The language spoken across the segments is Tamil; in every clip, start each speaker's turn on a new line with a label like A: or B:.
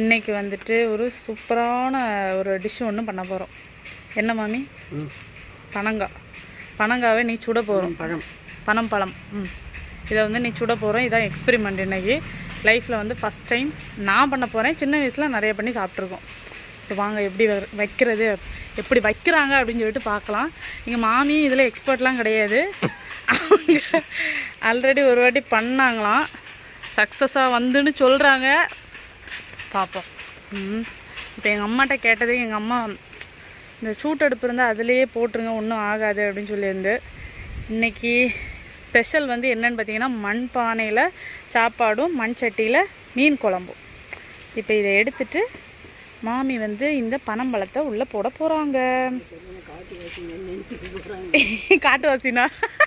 A: இன்னைக்கு வந்துட்டு ஒரு சூப்பரான ஒரு டிஷ் ஒன்று பண்ண போகிறோம் என்ன மாமி பனங்காய் பனங்காவை நீ சுட போகிறோம்
B: பழம்
A: பனம் பழம் ம் இதை வந்து நீ சுட போகிறோம் இதான் எக்ஸ்பெரிமெண்ட் இன்னைக்கு லைஃப்பில் வந்து ஃபஸ்ட் டைம் நான் பண்ண போகிறேன் சின்ன வயசில் நிறைய பண்ணி சாப்பிட்ருக்கோம் இப்போ வாங்க எப்படி வ- வைக்கிறது எப்படி வைக்கிறாங்க அப்படின்னு சொல்லிட்டு பார்க்கலாம் எங்கள் மாமி இதில் எக்ஸ்பர்ட்லாம் கிடையாது அவங்க ஆல்ரெடி ஒரு வாட்டி பண்ணாங்களாம் சக்ஸஸாக வந்துன்னு சொல்கிறாங்க பார்ப்போம் ம் இப்போ எங்கள் அம்மாட்ட கேட்டதுக்கு எங்கள் அம்மா இந்த சூட்டடுப்பு இருந்தால் அதுலேயே போட்டுருங்க ஒன்றும் ஆகாது அப்படின்னு சொல்லியிருந்து இன்னைக்கு ஸ்பெஷல் வந்து என்னன்னு பார்த்தீங்கன்னா மண் பானையில் சாப்பாடும் மண் சட்டியில் மீன் குழம்பும் இப்போ இதை எடுத்துட்டு மாமி வந்து இந்த பனம்பழத்தை உள்ளே போட போகிறாங்க காட்டுவாசினா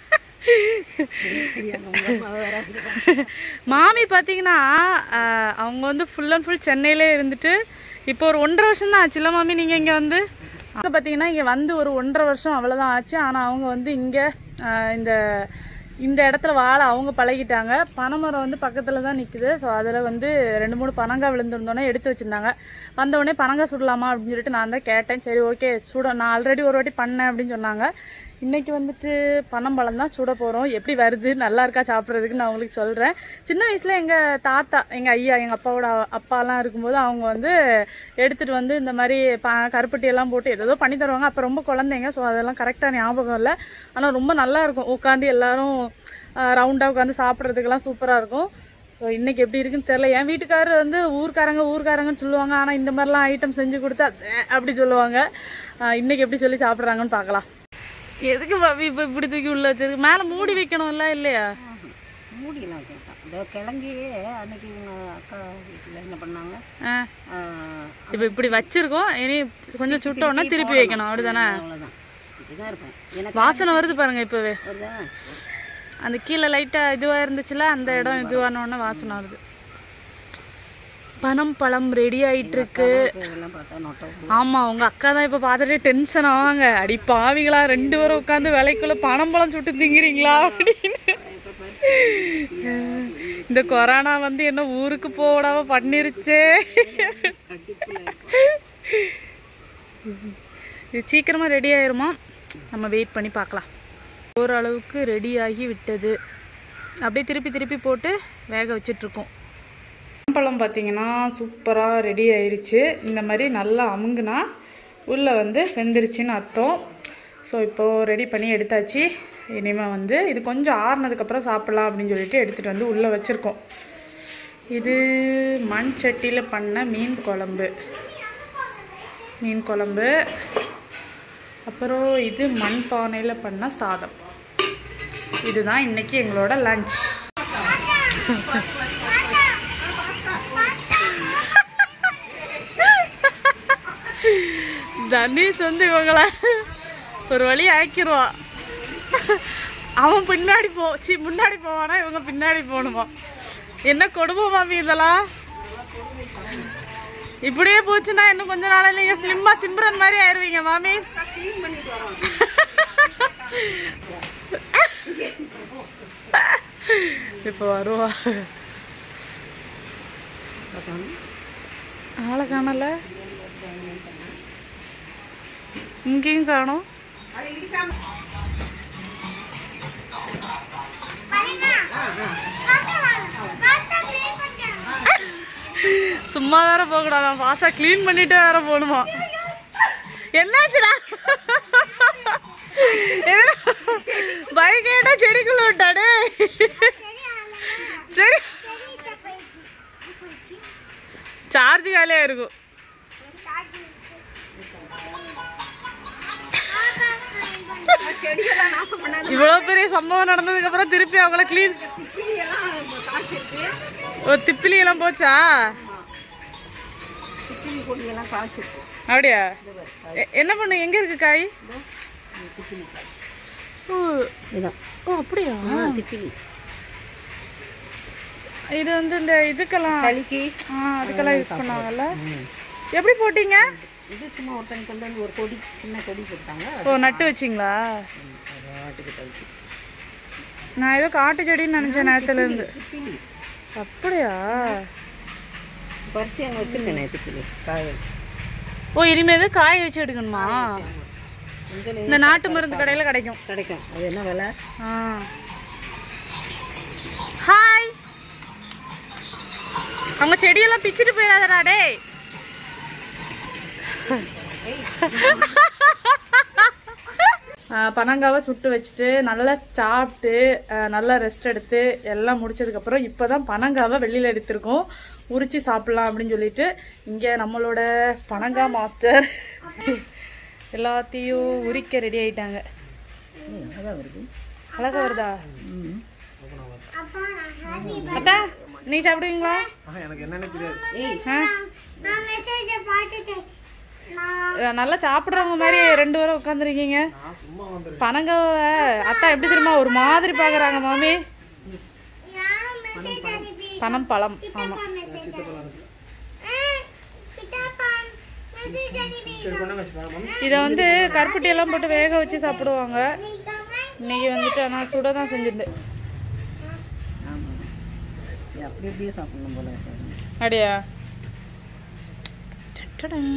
A: மாமி பார்த்தீங்கன்னா ஆஹ், அவங்க வந்து ஃபுல் அண்ட் ஃபுல் சென்னையிலே இருந்துட்டு இப்போ ஒரு ஒன்றரை வருஷம் தான் ஆச்சுல்ல மாமி நீங்கள் இங்கே வந்து அங்கே பார்த்தீங்கன்னா இங்கே வந்து ஒரு ஒன்றரை வருஷம் அவ்வளோதான் ஆச்சு ஆனால் அவங்க வந்து இங்கே இந்த இந்த இடத்துல வாழ அவங்க பழகிட்டாங்க பனைமரம் வந்து பக்கத்தில் தான் நிற்குது ஸோ அதில் வந்து ரெண்டு மூணு பனங்காய் விழுந்திருந்தோன்னே எடுத்து வச்சுருந்தாங்க வந்தவுடனே பனங்காய் சுடலாமா அப்படின்னு சொல்லிட்டு நான் தான் கேட்டேன் சரி ஓகே சுட நான் ஆல்ரெடி ஒரு வாட்டி பண்ணேன் அப்படின்னு சொன்னாங்க இன்னைக்கு வந்துட்டு பனம்பழம் தான் சுட போகிறோம் எப்படி வருது நல்லா இருக்கா சாப்பிட்றதுக்கு நான் உங்களுக்கு சொல்கிறேன் சின்ன வயசில் எங்கள் தாத்தா எங்கள் ஐயா எங்கள் அப்பாவோட அப்பாலாம் இருக்கும்போது அவங்க வந்து எடுத்துகிட்டு வந்து இந்த மாதிரி ப கருப்பட்டி எல்லாம் போட்டு ஏதோ பண்ணி தருவாங்க அப்போ ரொம்ப குழந்தைங்க ஸோ அதெல்லாம் கரெக்டாக ஞாபகம் இல்லை ஆனால் ரொம்ப நல்லா இருக்கும் உட்காந்து எல்லாரும் ரவுண்டாக உட்காந்து சாப்பிட்றதுக்கெல்லாம் சூப்பராக இருக்கும் ஸோ இன்னைக்கு எப்படி இருக்குன்னு தெரியல என் வீட்டுக்காரர் வந்து ஊர்க்காரங்க ஊர்க்காரங்கன்னு சொல்லுவாங்க ஆனால் இந்த மாதிரிலாம் ஐட்டம் செஞ்சு கொடுத்தா "அஹ்" அப்படி சொல்லுவாங்க ஆஹ் இன்னைக்கு எப்படி சொல்லி சாப்பிட்றாங்கன்னு பார்க்கலாம் எதுக்கு பாபி இப்போ இப்படி தூக்கி உள்ள வச்சிருக்கு மேலே மூடி வைக்கணும்ல இல்லையா
B: மூடிலாம் கேட்டான் இந்த கிழங்கியே அன்னைக்கு இவங்க அக்கா வீட்டில் என்ன பண்ணாங்க
A: ஆ
B: ஆஹ்,
A: இப்போ இப்படி வச்சிருக்கோம் இனி கொஞ்சம் சுட்ட உடனே திருப்பி வைக்கணும் அப்படிதானே
B: அவ்வளோதான் இப்படிதான் இருக்கும் எனக்கு
A: வாசனை வருது பாருங்க இப்போவே
B: வருதா
A: அந்த கீழே லைட்டாக இதுவாக இருந்துச்சுல அந்த இடம் இதுவான உடனே வாசனை வருது பனம் பழம் ரெடி ஆயிட்டு இருக்கு
B: இதெல்லாம் பார்த்தா நோட்டம்
A: ஆமா உங்க அக்கா தான் இப்ப பார்த்துட்டு டென்ஷன் ஆவாங்க அடி பாவிகளா ரெண்டு பேரும் உட்காந்து விலைக்குள்ள பனம்பழம் சுட்டு திங்கிறீங்களா அப்படின்னு இந்த கொரோனா வந்து என்ன ஊருக்கு போடாம பண்ணிருச்சே இது சீக்கிரமா ரெடி ஆயிருமா நம்ம வெயிட் பண்ணி பார்க்கலாம் ஓரளவுக்கு ரெடி ஆகி விட்டது அப்படியே திருப்பி திருப்பி போட்டு வேக வச்சிட்ருக்கோம் பழம் பார்த்தீங்கன்னா சூப்பராக ரெடி ஆயிருச்சு இந்த மாதிரி நல்லா அமுங்குனா உள்ளே வந்து வெந்துருச்சுன்னு அர்த்தம் ஸோ இப்போது ரெடி பண்ணி எடுத்தாச்சு இனிமேல் வந்து இது கொஞ்சம் ஆறுனதுக்கப்புறம் சாப்பிட்லாம் அப்படின்னு சொல்லிட்டு எடுத்துகிட்டு வந்து உள்ளே வச்சுருக்கோம் இது மண் சட்டியில் பண்ண மீன் குழம்பு மீன் குழம்பு அப்புறம் இது மண் பானையில் பண்ண சாதம் இதுதான் இன்னைக்கு எங்களோட லஞ்ச் தனுஷ் வந்து இவங்கள ஒரு வழி ஆக்கிடுவான் அவன் பின்னாடி போ சி முன்னாடி போவானா இவங்க பின்னாடி போகணுமா என்ன கொடுமை மாமி இதெல்லாம் இப்படியே போச்சுன்னா இன்னும் கொஞ்ச நாள்ல நீங்க ஸ்லிம்மா சிம்ரன் மாதிரி ஆயிருவீங்க மாமி இப்போ வருவா ஆளை காணல இங்கேயும் காணோம் சும்மா வேற போகக்கூடாது ஃபாஸ்டா க்ளீன் பண்ணிட்டு வேற போகணுமா என்னாச்சுடா பைக் ஏட்டா செடிக்குள்ள விட்டாடு சரி சார்ஜ் காலியா இருக்கும்
B: செடியெல்லாம் நாசம் பண்ணாது
A: இவ்வளவு பெரிய சம்பவம் நடந்ததுக்கு அப்புறம் திருப்பி அவங்கள க்ளீன் ஒரு திப்பிலி எல்லாம் போச்சா
B: சித்திரி கொடியெல்லாம் காய்ச்சிருக்கு
A: அப்படியா எ- என்ன பண்ணு எங்க இருக்கு காய் ஓ
B: இதான்
A: ஓ அப்படியா
B: திப்பிலி
A: இது வந்து இந்த இதுக்கெல்லாம்
B: சளிக்கு
A: ஆ அதுக்கெல்லாம் யூஸ் பண்ணாங்கல்ல எப்படி போட்டீங்க
B: இது சும்மா ஒருத்தனுக்கு வந்து ஒரு கொடி சின்ன கொடி கொடுத்தாங்க
A: ஓ நட்டு வச்சிங்களா
B: ஆட்டுக்கு தவிச்சு
A: நான் ஏதோ காட்டு செடின்னு நினைச்சேன் நேரத்துல இருந்து
B: திப்பிலி
A: அப்படியா
B: பறிச்சு அங்கே வச்சுருக்கேன் நேற்றுக்கு காய வச்சு
A: ஓ இனிமேல் காய வச்சு எடுக்கணுமா
B: இங்கே
A: இந்த நாட்டு மருந்து கடையில் கிடைக்கும்
B: கிடைக்கும் அது என்ன விலை
A: ஆ ஹாய் அவங்க செடியெல்லாம் பிச்சுட்டு போயிடாதடா டேய் ஆ, பனங்காவை சுட்டு வச்சுட்டு நல்லா சாப்பிட்டு ஆ, நல்லா ரெஸ்ட் எடுத்து எல்லாம் முடிச்சதுக்கப்புறம் இப்போ தான் பனங்காவை வெளியில் எடுத்திருக்கோம் உரிச்சு சாப்பிட்லாம் அப்படின்னு சொல்லிட்டு இங்கே நம்மளோட பனங்கா மாஸ்டர் எல்லாத்தையும் உரிக்க ரெடி ஆயிட்டாங்க
B: அதான் வருது
A: அழகா வருதா அத்தா நீ சாப்பிடுவீங்களா
B: ஏய்
A: ஆ? அஹ் நல்லா சாப்பிட்றவங்க மாதிரி ரெண்டு பேரும் உட்காந்துருக்கீங்க பனங்காவை அத்தா எப்படி தெரியுமா ஒரு மாதிரி பார்க்குறாங்க மாமி பனம் பழம் ஆமாம் இதை வந்து கருப்பட்டி எல்லாம் போட்டு வேக வச்சு சாப்பிடுவாங்க இன்னைக்கு வந்துட்டு ஆனால் சுட தான் செஞ்சிருந்தேன்
B: ஆமாம் இது அப்படி அப்படியே சாப்பிடணும் போல இருக்கு.
A: அப்படியா டட்டடன்.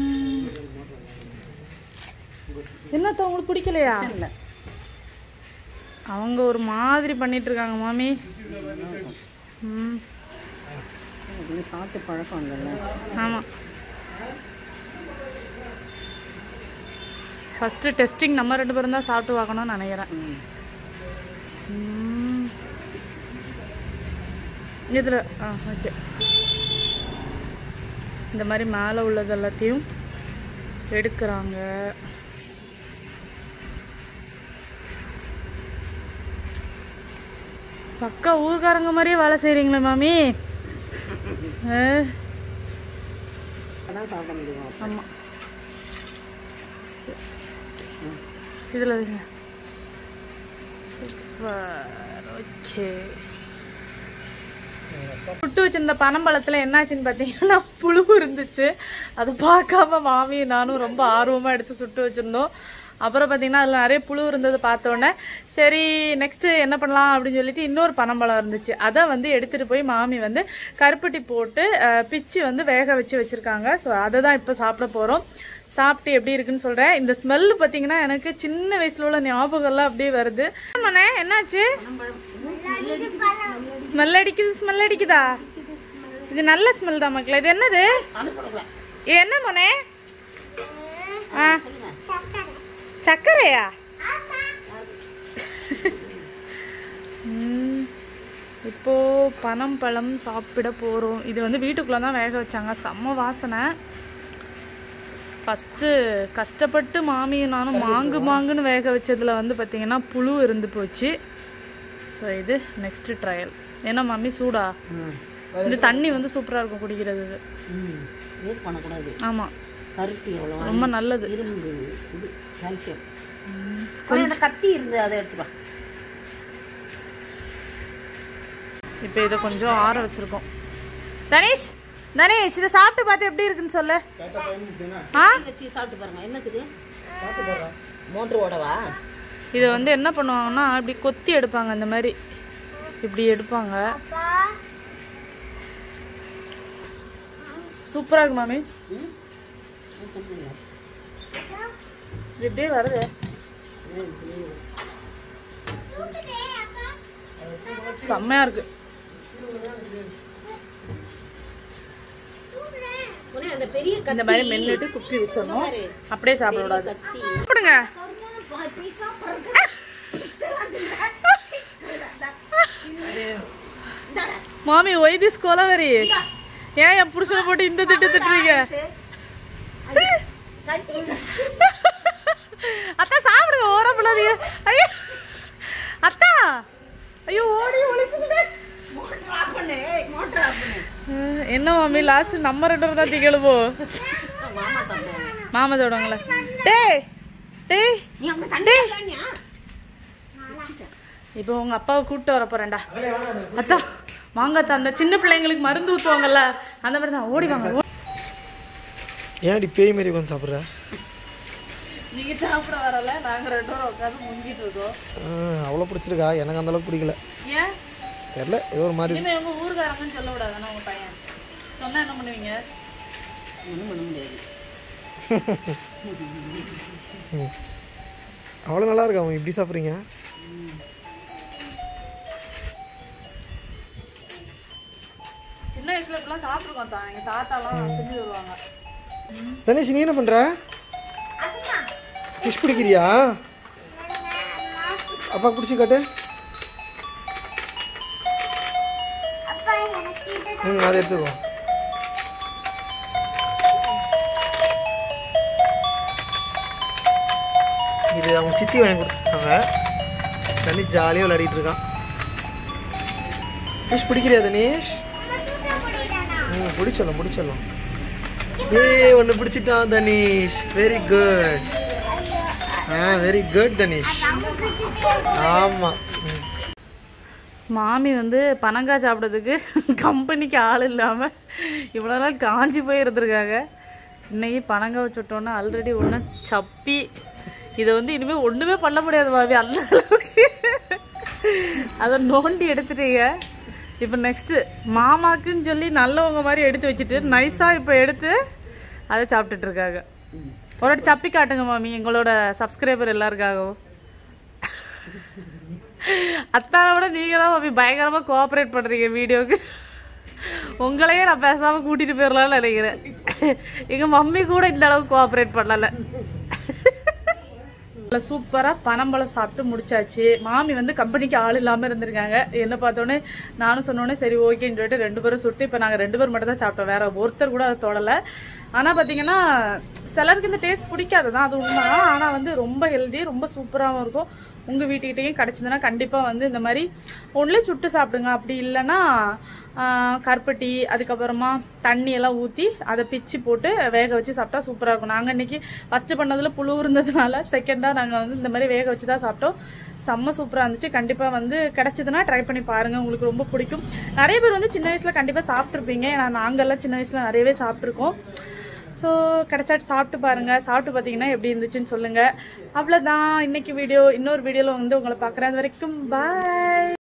A: என்னத்த உங்களுக்கு பிடிக்கலையா
B: இல்லை
A: அவங்க ஒரு மாதிரி பண்ணிட்டு இருக்காங்க மாமி ம்
B: இது சாப்பிட்டு பழக்கம் இல்லைல்ல
A: ஆமாம் ஃபஸ்ட்டு டெஸ்டிங் நம்ம ரெண்டு பேரும் தான் சாப்பிட்டு பார்க்கணும்னு நினைக்கிறேன்
B: ம்
A: ம். இதில் ஆ ஓகே இந்த மாதிரி மேலே உள்ளது எல்லாத்தையும் எடுக்கிறாங்க பக்கா ஊர்க்காரங்க மாதிரியே வேலை செய்கிறீங்களே மாமி ஆ
B: அதான் சாப்பிட முடியும்
A: ஆமாம் இதில் வைங்க சூப்பர் ஓகே சுட்டு வச்சிருந்த பனம்பழத்தில் என்னாச்சுன்னு பார்த்தீங்கன்னா புழு இருந்துச்சு அதை பார்க்காம மாமி நானும் ரொம்ப ஆர்வமாக எடுத்து சுட்டு வச்சுருந்தோம் அப்புறம் பார்த்தீங்கன்னா அதில் நிறைய புழு இருந்தது பார்த்தோன்னே சரி நெக்ஸ்ட்டு என்ன பண்ணலாம் அப்படின்னு சொல்லிட்டு இன்னொரு பனம்பழம் இருந்துச்சு அதை வந்து எடுத்துகிட்டு போய் மாமி வந்து கருப்பட்டி போட்டு அஹ், பிச்சு வந்து வேக வச்சு வச்சுருக்காங்க ஸோ அதை தான் இப்போ சாப்பிட போகிறோம் சாப்பிட்டு எப்படி இருக்குன்னு சொல்கிறேன் இந்த ஸ்மெல்லு பார்த்தீங்கன்னா எனக்கு சின்ன வயசுல உள்ள ஞாபகம்லாம் அப்படியே வருது ஆமாண்ணே என்னாச்சு ஸ்மெல் அடிக்குது ஸ்மெல் அடிக்குதா இது நல்ல ஸ்மெல் தான் மக்களே இது என்னது இது என்ன மோனே ஆ சர்க்கரையா ம், இப்போ பனம் பழம் சாப்பிட போகிறோம் இது வந்து வீட்டுக்குள்ளே தான் வேக வச்சாங்க செம்ம வாசனை ஃபஸ்ட்டு கஷ்டப்பட்டு மாமியும் நானும் மாங்கு மாங்குன்னு வேக வச்சதில் வந்து பார்த்திங்கன்னா புழு இருந்து போச்சு ஸோ இது நெக்ஸ்ட் ட்ரையல் ஏன்னா மாமி சூடா
B: ம்
A: இந்த தண்ணி வந்து சூப்பராக இருக்கும் குடிக்கிறது இது
B: ம் யூஸ் பண்ணக்கூடாது
A: ஆமாம்
B: கருத்து எவ்வளோ
A: ரொம்ப நல்லது
B: இரும்பு இது கால்சியம் அந்த கத்தி இருந்து அதை எடுத்துட்டு வா
A: இப்போ இதை கொஞ்சம் ஆற வச்சுருக்கோம் தனேஷ் தனேஷ் இதை சாப்பிட்டு பார்த்து எப்படி இருக்குன்னு சொல்லு ஆ
B: வச்சு சாப்பிட்டு பாருங்க என்னத்துக்கு மோட்ரு ஓடவா
A: இதை வந்து என்ன பண்ணுவாங்கன்னா இப்படி கொத்தி எடுப்பாங்க இந்த மாதிரி இப்படி எடுப்பாங்க சூப்பராக இருக்கு மாமி
B: ம் சொல்லுங்க
A: இது இப்படியே வருது செம்மையா இருக்கு
B: ஒரே அந்த பெரிய
A: இந்த மாதிரி மென்னுட்டு துப்பி வச்சிடணும் அப்படியே சாப்பிட கூடாது
B: கத்தி
A: சாப்பிடுங்க மாமி ஒய் திஸ் கொலவரி ஏன் என் புருஷனை போட்டு இந்த திட்டு திட்டுறீங்க அத்தா சாப்பிடுங்க ஓரம் பிள்ளாதீங்க ஐயோ அத்தா ஐயோ ஓடி ஒளிச்சுக்கிட்டே
B: மோட்டர் ஆஃப் பண்ணு மோட்டர் ஆஃப் பண்ணு
A: அஹ், என்ன மாமி லாஸ்ட் நம்ம ரெண்டு பேரும் தான் திகழுவோ
B: மாமா சாப்பிடுவாங்க
A: மாமா தோடுங்களே டேய் டேய்
B: நீ அங்க தண்ணி இல்லையா
A: இப்போ உங்க அப்பாவை கூப்பிட்டு வர போறேன்டா அத்தா வாங்க அத்தா அந்த சின்ன பிள்ளைங்களுக்கு மருந்து ஊத்துவாங்கல்ல அந்த மாதிரி தான் ஓடி வாங்க ஓடி-
C: ஏன் இப்படி பேய் மாரி உட்காந்து சாப்பிட்ற
A: நீங்க சாப்பிட வரல நாங்க ரெண்டு பேரும் உட்காந்து முங்கிட்டு இருக்கோம்
C: அவ்வளோ பிடிச்சிருக்கா எனக்கு அந்த அளவுக்கு பிடிக்கல
A: ஏன்
C: தெரில ஏதோ ஒரு மாதிரி
A: இனிமே உங்க ஊருக்காரங்கன்னு சொல்ல விடாதானே உங்க பையன் சொன்னால் என்ன பண்ணுவீங்க
B: ஒன்றும் பண்ண முடியாது
C: அவ்வளோ நல்லா இருக்கா அவங்க இப்படி சாப்பிட்றீங்க
A: சின்ன வயசுல இப்பெல்லாம் சாப்பிட்ருக்கோம் தான் எங்கள் தாத்தாலாம் செஞ்சு வருவாங்க
C: தனேஷ் நீ என்ன பண்ணுற ஃபிஷ் பிடிக்கிறியா அப்பா பிடிச்சி காட்டு ம் அதை எடுத்துக்கோ இது அவங்க சித்தி வாங்கி கொடுத்துருக்காங்க தனிஷ் ஜாலியாக விளையாடிட்டு இருக்கான் ஃபிஷ் பிடிக்கிறியா தனீஷ் ம் பிடிச்சலாம் பிடிச்சலாம் ஏய் ஒன்று பிடிச்சிட்டான் தனீஷ் வெரி குட் ஆ வெரி குட் தனீஷ் ஆமாம் ம்
A: மாமி வந்து பனங்காய் சாப்பிட்றதுக்கு கம்பெனிக்கு ஆள் இல்லாமல் இவ்வளோ நாள் காஞ்சி போய் இருந்திருக்காங்க இன்னைக்கு பனங்காய் சுட்டோன்னா ஆல்ரெடி ஒன்று சப்பி இதை வந்து இனிமேல் ஒன்றுமே பண்ண முடியாது மாமி அந்த அளவுக்கு அதை நோண்டி எடுத்துட்டீங்க இப்போ நெக்ஸ்ட்டு மாமாக்குன்னு சொல்லி நல்லவங்க மாதிரி எடுத்து வச்சுட்டு நைஸாக இப்போ எடுத்து அதை சாப்பிட்டுட்டு இருக்காங்க ஒரு வாட்டி சப்பி காட்டுங்க மாமி எங்களோட சப்ஸ்கிரைபர் எல்லாருக்காகவும் அத்தானை விட நீங்க தான் மாமி பயங்கரமா கோஆப்ரேட் பண்றீங்க வீடியோக்கு உங்களையே நான் பேசாம கூட்டிட்டு போயிடலாம்னு நினைக்கிறேன் எங்க மம்மி கூட இந்த அளவுக்கு கோஆப்ரேட் பண்ணல நல்ல சூப்பரா பனம்பழம் சாப்பிட்டு முடிச்சாச்சு மாமி வந்து கம்பெனிக்கு ஆள் இல்லாம இருந்திருக்காங்க என்ன பார்த்தோன்னே நானும் சொன்னோன்னே சரி ஓகேன்னு சொல்லிட்டு ரெண்டு பேரும் சுட்டு இப்போ நாங்கள் ரெண்டு பேர் மட்டும் தான் சாப்பிட்டோம் வேற ஒருத்தர் கூட அதை தொடலை ஆனால் பார்த்தீங்கன்னா சிலருக்கு இந்த டேஸ்ட் பிடிக்காது தான் அது உண்மை ஆனால் வந்து ரொம்ப ஹெல்தி ரொம்ப சூப்பராகவும் இருக்கும் உங்கள் வீட்டுக்கிட்டேயும் கிடச்சிதுன்னா கண்டிப்பாக வந்து இந்த மாதிரி ஒன்றுலே சுட்டு சாப்பிடுங்க அப்படி இல்லைன்னா ஆஹ், கருப்பட்டி அதுக்கப்புறமா தண்ணி எல்லாம் ஊற்றி அதை பிச்சு போட்டு வேக வச்சு சாப்பிட்டா சூப்பராக இருக்கும் நாங்கள் இன்னைக்கு ஃபஸ்ட்டு பண்ணதில் புழு இருந்ததுனால செகண்டாக நாங்கள் வந்து இந்த மாதிரி வேக வச்சு தான் சாப்பிட்டோம் செம்ம சூப்பராக இருந்துச்சு கண்டிப்பாக வந்து கிடச்சிதுன்னா ட்ரை பண்ணி பாருங்கள் உங்களுக்கு ரொம்ப பிடிக்கும் நிறைய பேர் வந்து சின்ன வயசில் கண்டிப்பாக சாப்பிட்ருப்பீங்க ஏன்னா நாங்கள்லாம் சின்ன வயசில் நிறையவே சாப்பிட்ருக்கோம் ஸோ கிடைச்சாட்டு சாப்பிட்டு பாருங்கள் சாப்பிட்டு பார்த்தீங்கன்னா எப்படி இருந்துச்சுன்னு சொல்லுங்கள் அவ்வளோதான் இன்னைக்கு வீடியோ இன்னொரு வீடியோவில் வந்து உங்களை பார்க்குறேன் அது வரைக்கும் பாய்